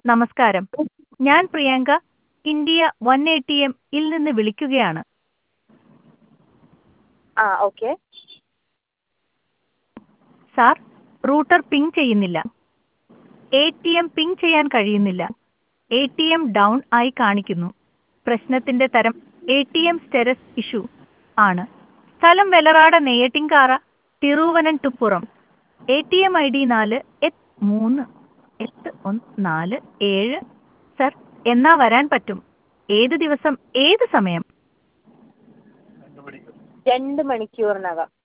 നമസ്കാരം ഞാൻ Priyanka India one A T M ഇൽ നിന്ന് വിളിക്കുകയാണ് ആ ഓക്കെ സാർ റൂട്ടർ പിങ് ചെയ്യുന്നില്ല എ ടി എം പിങ് ചെയ്യാൻ കഴിയുന്നില്ല എ ടി എം ഡൗൺ ആയി കാണിക്കുന്നു പ്രശ്നത്തിന്റെ തരം A T M status issue ആണ് സ്ഥലം Vellarada Neyyattinkara Thiruvananthapuram A T M I D നാല് എട്ട് മൂന്ന് എട്ട് ഒന്ന് നാല് ഏഴ് സർ എന്നാ വരാൻ പറ്റും ഏത് ദിവസം ഏത് സമയം രണ്ട് മണിക്കൂറിനകം